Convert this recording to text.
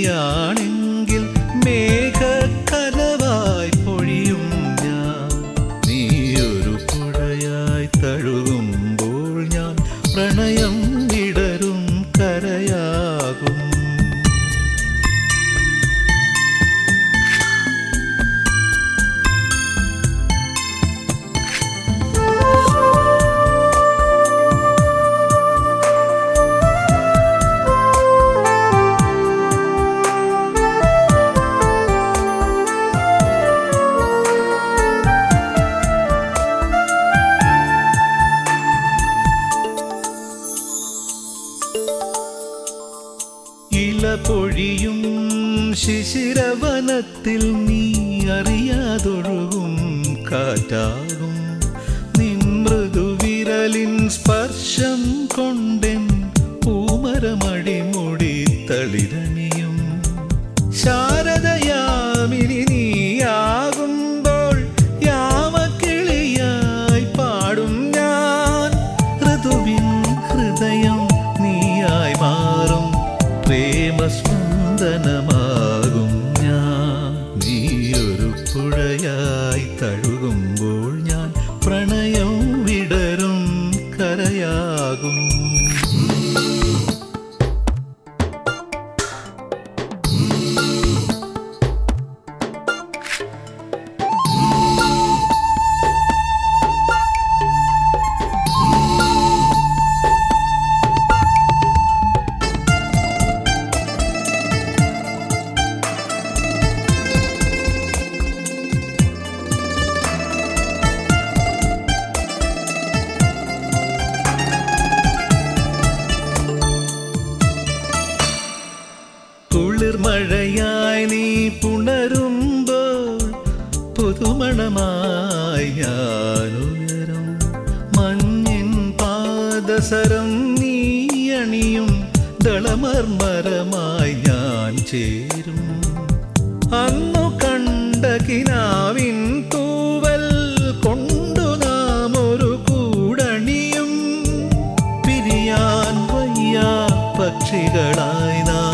നീയാണെങ്കിൽ മേഘക്കനവായി പൊഴിയും ഞാൻ നീയൊരു പുഴയായി തഴുകുമ്പോൾ ഞാൻ പ്രണയം വിടരും കരയാകും ഇല പൊഴിയും ശിശിരവനത്തിൽ നീ അറിയാതൊഴുകും കാറ്റാകും നിൻ മൃദുവിരലിൻ സ്പർശം കൊണ്ടെൻ പൂമരമടിമുടി തളിരണിയും ശാരദയാമിനി നീയാകുമ്പോൾ യാമക്കിളിയായി പാടും ഞാൻ ഋതുവിൻ ഹൃദയം നീയായി മാറും പ്രേമസ്പന്ദനമാകും ഞാൻ നീയൊരു പുഴയായി തഴുകുമ്പോൾ ഞാൻ പ്രണയം വിടരും കരയാകും കുളിർമഴയായി നീ പുണരുമ്പോൾ പുതുമണമായി ഞാനുയരും മഞ്ഞിൻ പാദസരം നീ അണിയും ദളമർമരമായി ഞാൻ ചേരും അന്നു കണ്ട കിനാവിൻ തൂവൽ കൊണ്ടു നാം ഒരു കൂടണിയും പിരിയാൻ വയ്യ പക്ഷികളായി നാം